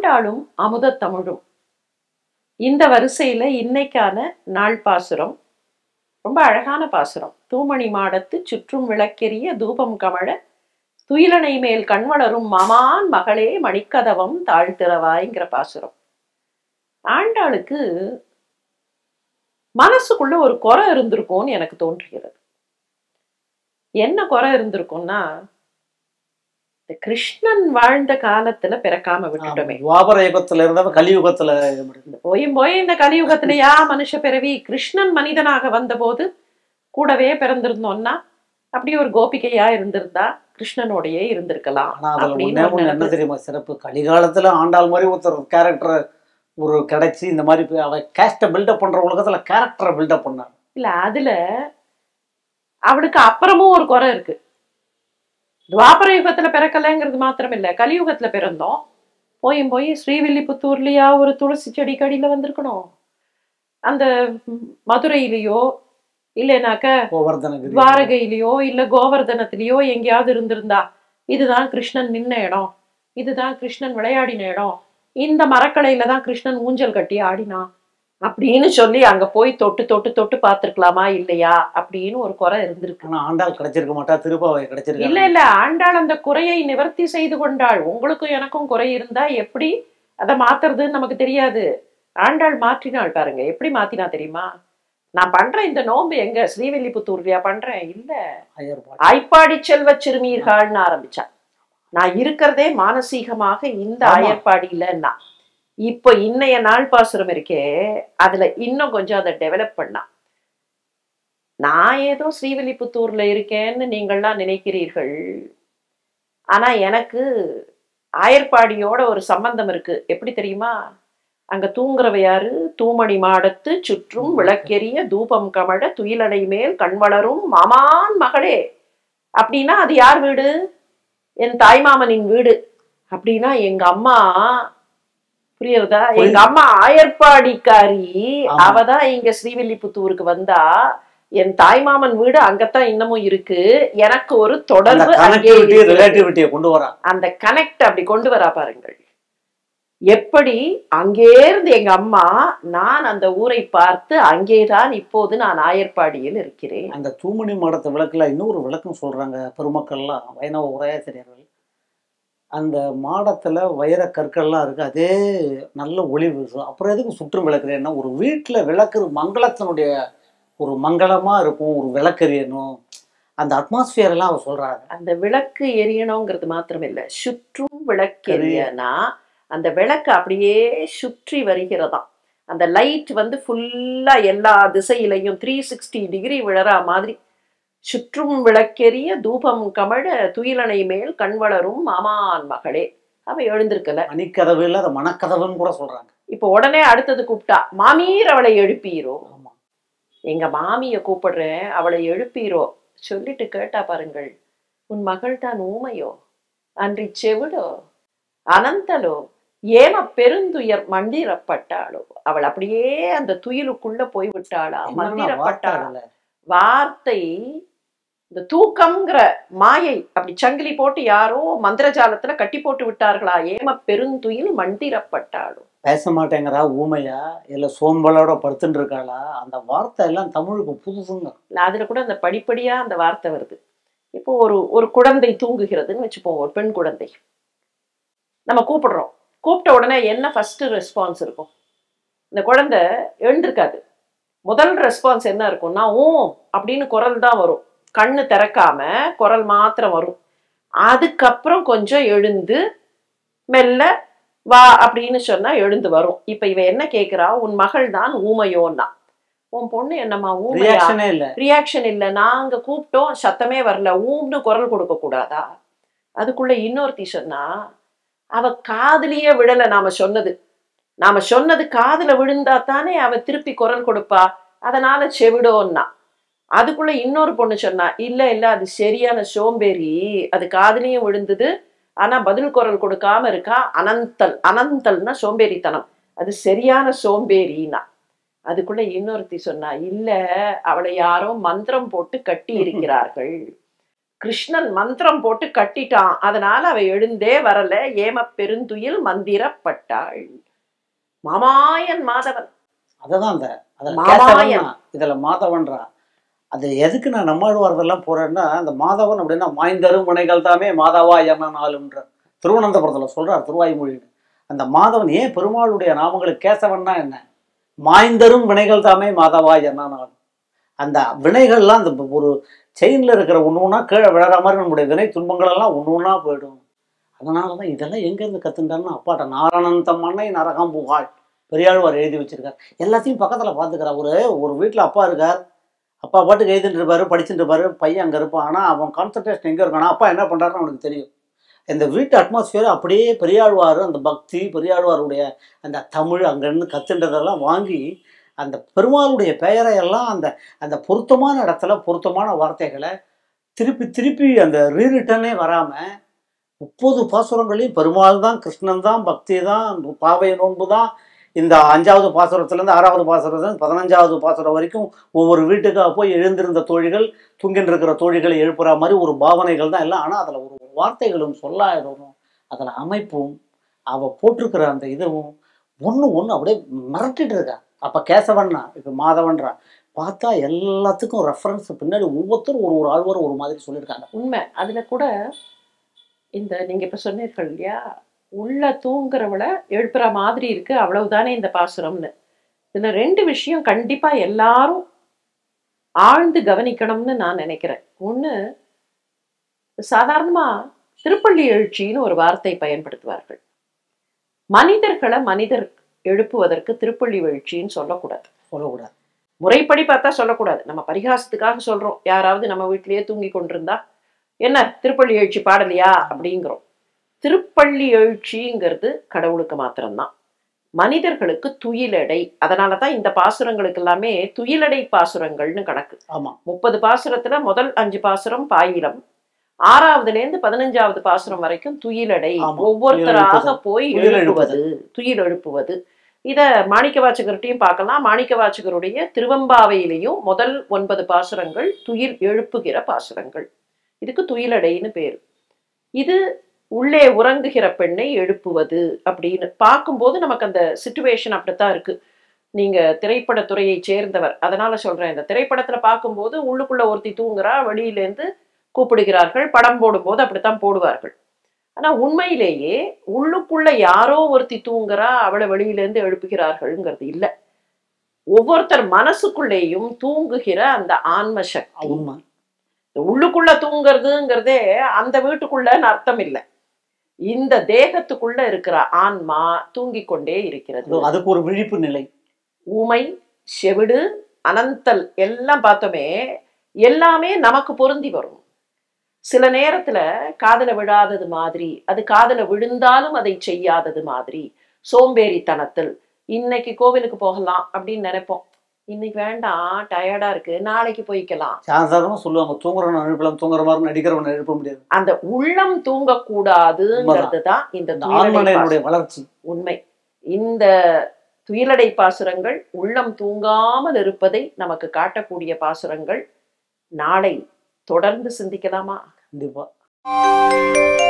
ஆண்டாளும் அமுத தமிழும் இந்த வரிசையில இன்னைக்கான நாள் பாசுரம் ரொம்ப அழகான பாசுரம் தூமணி மாடத்து சுற்றும் விளக்கெரிய தூபம் கமழ துயிலனை மேல் கண்வளரும் மாமான் மகளே மணிக்கதவம் தாழ்த்திறவாய்ங்கிற பாசுரம் ஆண்டாளுக்கு மனசுக்குள்ள ஒரு குறை இருந்திருக்கும்னு எனக்கு தோன்றுகிறது என்ன குறை இருந்திருக்கும்னா இந்த கிருஷ்ணன் வாழ்ந்த காலத்துல பிறக்காம விட்டுட்டோமே துவாபர யுகத்துல இருந்தவன் கலியுகத்துல இருந்து. போயும் போய் இந்த கலியுகத்திலயா மனுஷ பிறவி கிருஷ்ணன் மனிதனாக வந்தபோது கூடவே பிறந்திருந்தோம்னா அப்படி ஒரு கோபிகையா இருந்திருந்தா கிருஷ்ணனோடயே இருந்திருக்கலாம் ஆனா அதுல அப்படின்னு ஒண்ணே ஒரு ஒண்ணு என்ன நினைப்பு. தெரியுமா சிறப்பு கலிகாலத்துல ஆண்டாள் மாதிரி ஒருத்தர் கேரக்டர் ஒரு கிடைச்சி இந்த மாதிரி போய் அவ கேஸ்ட பில்டப் பண்ற உலகத்துல கேரக்டரை பில்டப் பண்ணாங்க இல்ல அதுல அவளுக்கு அப்புறமும் ஒரு குறை இருக்கு துவாபர யுகத்துல பிறக்கலைங்கிறது மாத்திரம் இல்ல கலியுகத்துல பிறந்தோம் போயும் போய் ஸ்ரீவில்லிபுத்தூர்லயா ஒரு துளசி செடி கடியில வந்திருக்கணும் அந்த ம், மதுரையிலயோ இல்லைனாக்க கோவர்தனகிரி துவாரகையிலயோ இல்ல கோவர்தனத்திலயோ எங்கேயாவது இருந்திருந்தா இதுதான் கிருஷ்ணன் நின்ன இடம் இதுதான் கிருஷ்ணன் விளையாடின இடம் இந்த மரக்கடையில தான் கிருஷ்ணன் ஊஞ்சல் கட்டி ஆடினான் அப்படின்னு சொல்லி அங்க போய் தொட்டு தொட்டு தொட்டு பார்த்திருக்கலாமா இல்லையா அப்படின்னு ஒரு குறை இருந்திருக்கு ஆனா ஆண்டாள் கிடைச்சிருக்க மாட்டா திருப்பாவை இல்ல கிடைச்சிருக்க இல்ல ஆண்டாள் அந்த குறையை நிவர்த்தி செய்து கொண்டாள் உங்களுக்கும் எனக்கும் குறை இருந்தா எப்படி அதை மாத்துறதுன்னு நமக்கு தெரியாது ஆண்டாள் மாற்றினாள் பாருங்க எப்படி மாத்தினா தெரியுமா நான் பண்றேன் இந்த நோன்பு எங்க ஸ்ரீவில்லிபுத்தூர்லயா பண்றேன் இல்ல ஐயர்பாடி. ஐப்பாடி செல்வ சிறுமீர்கள்னு ஆரம்பிச்சா நான் இருக்கிறதே மானசீகமாக இந்த ஆமா. அயற்பாடியிலன்னா இப்போ இன்னைய நாள் பாசுரம் இருக்கே அதுல இன்னும் கொஞ்சம் அதை டெவலப் பண்ணா நான் ஏதோ ஸ்ரீவில்லிபுத்தூர்ல இருக்கேன்னு நீங்கள்லாம் நினைக்கிறீர்கள் ஆனா எனக்கு ஆயர்பாடியோட ஒரு சம்பந்தம் இருக்கு எப்படி தெரியுமா அங்க தூங்குறவ யாரு தூமணி மாடத்து சுற்றும் விளக்கெரிய தூபம் கமழ துயிலடை மேல் கண்வளரும் மாமான் மகளே அப்படின்னா அது யார் வீடு என் தாய்மாமனின் வீடு அப்படின்னா எங்க அம்மா புரியுறதா எங்க அம்மா ஆயர்பாடிக்காரி ஆமா. அவதான் இங்க ஸ்ரீவில்லிபுத்தூருக்கு வந்தா என் தாய்மாமன் வீடு அங்கத்தான் இன்னமும் இருக்கு எனக்கு ஒரு அந்த தொடர்பு அங்கே கனெக்டிவிட்டி இருக்கிறது. ரிலேட்டிவிட்டியை கொண்டு வரா அந்த கனெக்ட் அப்படி கொண்டு வரா பாருங்கள் எப்படி அங்கே இருந்து எங்க அம்மா நான் அந்த ஊரை பார்த்து அங்கேதான் இப்போது நான் ஆயர்பாடியில் இருக்கிறேன் அந்த தூமணி மாடத்து விளக்குல இன்னொரு விளக்கம் சொல்றாங்க பெருமக்கள்லாம் வைணவ உரையாசிரியர்கள் அந்த மாடத்துல வைர கற்கள்லாம் இருக்கு அதே நல்ல ஒளி வீசும் அப்புறம் எதுக்கு சுற்றும் விளக்குறேன்னா ஒரு வீட்டுல விளக்குற மங்களத்தினுடைய ஒரு மங்களமா இருக்கும் ஒரு விளக்கெரியணும் அந்த அட்மாஸ்பியர் எல்லாம் அவர் சொல்றாங்க அந்த விளக்கு எரியணுங்கிறது மாத்திரம் இல்ல சுற்றும் விளக்கெரியனா அந்த விளக்கு அப்படியே சுற்றி வருகிறதாம் அந்த லைட் வந்து ஃபுல்லா எல்லா திசையிலையும் த்ரீ சிக்ஸ்டி டிகிரி விழறா மாதிரி சுற்றும் விளக்கெரிய தூபம் கமழ துயிலனை மேல் கண் வளரும் மாமான் மகளே அவ எழுந்திருக்கல மணிக்கதவு இல்ல அதை மணக்கதவுன்னு கூட சொல்றாங்க இப்போ உடனே அடுத்தது கூப்பிட்டா மாமீர் அவளை எழுப்பீரோ ஆமா எங்க மாமிய கூப்பிடுறேன் அவளை எழுப்பீரோ சொல்லிட்டு கேட்டா பாருங்கள் உன் மகள் தான் ஊமையோ அன்றி செவிடோ அனந்தலோ ஏம பெருந்துயர் மண்டிரப்பட்டாளோ அவள் அப்படியே அந்த துயிலுக்குள்ள போய் விட்டாளா என்னென்ன வார்த்தை மந்திரப்பட்டாளா அதுல? வார்த்தை இந்த தூக்கம்ங்கிற மாயை அப்படி சங்கிலி போட்டு யாரோ மந்திரஜாலத்துல கட்டி போட்டு விட்டார்களா ஏம பெருந்துயில் மண்டிரப்பட்டாளோ பேச மாட்டேங்கிறா ஊமையா இல்ல சோம்பலோட படுத்துட்டு இருக்காளா அந்த வார்த்தை எல்லாம் தமிழுக்கு புதுசுங்க இல்ல அதுல கூட அந்த படிப்படியா அந்த வார்த்தை வருது இப்போ ஒரு ஒரு குழந்தை தூங்குகிறதுன்னு வச்சுப்போம் ஒரு பெண் குழந்தை நம்ம கூப்பிடுறோம் கூப்பிட்ட உடனே என்ன ஃபர்ஸ்ட் ரெஸ்பான்ஸ் இருக்கும் இந்த குழந்தை எழுந்திருக்காது முதல் ரெஸ்பான்ஸ் என்ன இருக்கும்னா ஓ அப்படின்னு குரல் தான் வரும் கண்ணு திறக்காம குரல் மாத்திரம் வரும் அதுக்கப்புறம் கொஞ்சம் எழுந்து மெல்ல வா அப்படின்னு சொன்னா எழுந்து வரும் இப்ப இவ என்ன கேக்குறா உன் மகள் தான் ஊமையோன்னா உன் பொண்ணு என்னம்மா ஊமையா ரியாக்ஷனே இல்ல ரியாக்ஷன் இல்ல நாங்க கூப்பிட்டோம் சத்தமே வரல ஊம்னு குரல் கொடுக்க கூடாதா அதுக்குள்ள இன்னொருத்தி சொன்னா அவ காதுலயே விழல நாம சொன்னது நாம சொன்னது காதுல விழுந்தா தானே அவ திருப்பி குரல் கொடுப்பா அதனால செவிடோன்னா அதுக்குள்ள இன்னொரு பொண்ணு சொன்னா இல்ல இல்ல அது சரியான சோம்பேறி அது காதுலயும் விழுந்தது ஆனா பதில் குரல் கொடுக்காம இருக்கா அனந்தல் அனந்தல்னா சோம்பேறித்தனம் அது சரியான சோம்பேறினா அதுக்குள்ள இன்னொருத்தி சொன்னா இல்ல அவளை யாரோ மந்திரம் போட்டு கட்டி இருக்கிறார்கள் கிருஷ்ணன் மந்திரம் போட்டு கட்டிட்டான் அதனால அவ எழுந்தே வரல ஏம பெருந்துயில் மந்திரப்பட்டாள் மாமாயன் மாதவன் அததான் அந்த அதுல மாமாயன். கேசவன்னா இதுல மாதவன்றா அது எதுக்கு நான் நம்மாழ்வார்தெல்லாம் போறேன்னா அந்த மாதவன் அப்படின்னா மாய்ந்தரும் வினைகள் தாமே மாதவா என்ன நாளுன்ற திருவனந்தபுரத்துல சொல்றார் திருவாய்மொழின்னு அந்த மாதவன் ஏன் பெருமாளுடைய நாமங்களுக்கு கேசவன்னா என்ன மாய்ந்தரும் வினைகள் தாமே மாதவா என்ன நாள் அந்த வினைகள்லாம் அந்த ஒரு செயின்ல இருக்கிற ஒன்று ஒன்றா கீழே விழற மாதிரி நம்முடைய வினை துன்பங்கள் எல்லாம் ஒன்று ஒன்றா போயிடும் அதனால தான் இதெல்லாம் எங்கேருந்து கத்துட்டாருன்னா அப்பாட்ட நாரணன் தம் அன்னை நரகம் புகாள் பெரியாழ்வார் எழுதி வச்சிருக்கார் எல்லாத்தையும் பக்கத்தில் பார்த்துக்கிறார் ஒரு ஒரு வீட்டில் அப்பா இருக்கார் அப்பா பாட்டுக்கு எழுதிட்டு இருப்பாரு படிச்சுட்டு இருப்பாரு பையன் அங்கே இருப்பான் ஆனால் அவன் கான்சன்ட்ரேஷன் எங்கே இருக்கானா அப்பா என்ன பண்ணுறாருன்னு அவனுக்கு தெரியும் இந்த வீட்டு அட்மாஸ்பியர் அப்படியே பெரியாழ்வார் அந்த பக்தி பெரியாழ்வாருடைய அந்த தமிழ் அங்கேருந்து கத்துன்றதெல்லாம் வாங்கி அந்த பெருமாளுடைய பெயரை எல்லாம் அந்த அந்த பொருத்தமான இடத்துல பொருத்தமான வார்த்தைகளை திருப்பி திருப்பி அந்த ரீரிட்டனே வராமல் முப்பது பாசுரங்களையும் பெருமாள் தான் கிருஷ்ணன் தான் பக்தி தான் பாவை நோன்பு தான் இந்த அஞ்சாவது பாசுரத்துலேருந்து ஆறாவது பாசுரத்துலேருந்து பதினஞ்சாவது பாசுரம் வரைக்கும் ஒவ்வொரு வீட்டுக்காக போய் எழுந்திருந்த தோழிகள் தூங்கின்னு இருக்கிற தோழிகளை எழுப்புற மாதிரி ஒரு பாவனைகள் தான் எல்லாம் ஆனால் அதில் ஒரு வார்த்தைகளும் சொல்லாயிடணும் அதில் அமைப்பும் அவள் போட்டிருக்கிற அந்த இதுவும் ஒன்று ஒன்று அப்படியே மிரட்டிட்டு இருக்கா அப்போ கேசவன்னா இப்போ மாதவன்றா பார்த்தா எல்லாத்துக்கும் ரெஃபரன்ஸ் பின்னாடி ஒவ்வொருத்தரும் ஒரு ஒரு ஆழ்வார் ஒரு மாதிரி சொல்லியிருக்காங்க உண்மை அதுல கூட இந்த நீங்க இப்ப சொன்னீர்கள் இல்லையா உள்ள தூங்குறவள எழுப்புற மாதிரி இருக்கு அவ்வளவுதானே இந்த பாசுரம்னு இதுல ரெண்டு விஷயம் கண்டிப்பா எல்லாரும் ஆழ்ந்து கவனிக்கணும்னு நான் நினைக்கிறேன் ஒண்ணு சாதாரணமா திருப்பள்ளி எழுச்சின்னு ஒரு வார்த்தை பயன்படுத்துவார்கள் மனிதர்களை மனிதர் எழுப்புவதற்கு திருப்பள்ளி எழுச்சின்னு சொல்லக்கூடாது சொல்லக்கூடாது முறைப்படி பார்த்தா சொல்லக்கூடாது நம்ம பரிகாசத்துக்காக சொல்றோம் யாராவது நம்ம வீட்டிலேயே தூங்கி கொண்டிருந்தா என்ன திருப்பள்ளி எழுச்சி பாடலையா அப்படிங்கிறோம் திருப்பள்ளி எழுச்சிங்கிறது கடவுளுக்கு மாத்திரம்தான் மனிதர்களுக்கு துயிலடை அதனால தான் இந்த பாசுரங்களுக்கு எல்லாமே துயிலடை பாசுரங்கள்னு கணக்கு ஆமாம் முப்பது பாசுரத்துல முதல் அஞ்சு பாசுரம் பாயிரம் ஆறாவதுல இருந்து பதினஞ்சாவது பாசுரம் வரைக்கும் துயிலடை ஆமா. ஒவ்வொருத்தராக துயில் போய் துயில் எழுப்புவது துயில் எழுப்புவது இத மாணிக்க வாசகர்கிட்டையும் பார்க்கலாம் மாணிக்க வாசகருடைய திருவம்பாவையிலையும் முதல் ஒன்பது பாசுரங்கள் துயில் எழுப்புகிற பாசுரங்கள் இதுக்கு துயிலடைன்னு பேர் இது உள்ளே உறங்குகிற பெண்ணை எழுப்புவது அப்படின்னு பார்க்கும்போது நமக்கு அந்த சுச்சுவேஷன் அப்படித்தான் இருக்கு நீங்க திரைப்படத்துறையை சேர்ந்தவர் அதனால சொல்றேன் இந்த திரைப்படத்துல பார்க்கும்போது உள்ளுக்குள்ள ஒருத்தி தூங்குறா வெளியிலேருந்து கூப்பிடுகிறார்கள் படம் போடும்போது அப்படித்தான் போடுவார்கள் ஆனா உண்மையிலேயே உள்ளுக்குள்ள யாரோ ஒருத்தி தூங்குறா அவளை வெளியிலேருந்து எழுப்புகிறார்கள்ங்கிறது இல்ல ஒவ்வொருத்தர் மனசுக்குள்ளேயும் தூங்குகிற அந்த ஆன்ம சக்தி உண்மை உள்ளுக்குள்ள தூங்குறதுங்கிறதே அந்த வீட்டுக்குள்ளன்னு அர்த்தம் இல்லை இந்த தேகத்துக்குள்ள இருக்கிற ஆன்மா தூங்கிக் கொண்டே இருக்கிறது அது- அதுக்கு ஒரு விழிப்பு நிலை ஊமை செவிடு அனந்தல் எல்லாம் பார்த்தோமே எல்லாமே நமக்கு பொருந்தி வரும் சில நேரத்துல காதுல விழாதது மாதிரி அது காதுல விழுந்தாலும் அதை செய்யாதது மாதிரி சோம்பேறித்தனத்தில் இன்னைக்கு கோவிலுக்கு போகலாம் அப்படின்னு நினைப்போம் இன்னைக்கு வேண்டாம் டயர்டா இருக்கு நாளைக்கு போய்க்கலாம் சாதாரணமாக சொல்லுவாங்க தூங்குறவன் எழுப்பலாம் தூங்குற மாதிரி நடிக்கிறவனை எழுப்ப முடியாது அந்த உள்ளம் தூங்கக்கூடாதுங்கிறது தான் இந்த இந்த துயிலடை ஆண்மனையினுடைய பாசுரம். வளர்ச்சி உண்மை இந்த துயிலடை பாசுரங்கள் உள்ளம் தூங்காமல் இருப்பதை நமக்கு காட்டக்கூடிய பாசுரங்கள் நாளை தொடர்ந்து சிந்திக்கலாமா கண்டிப்பா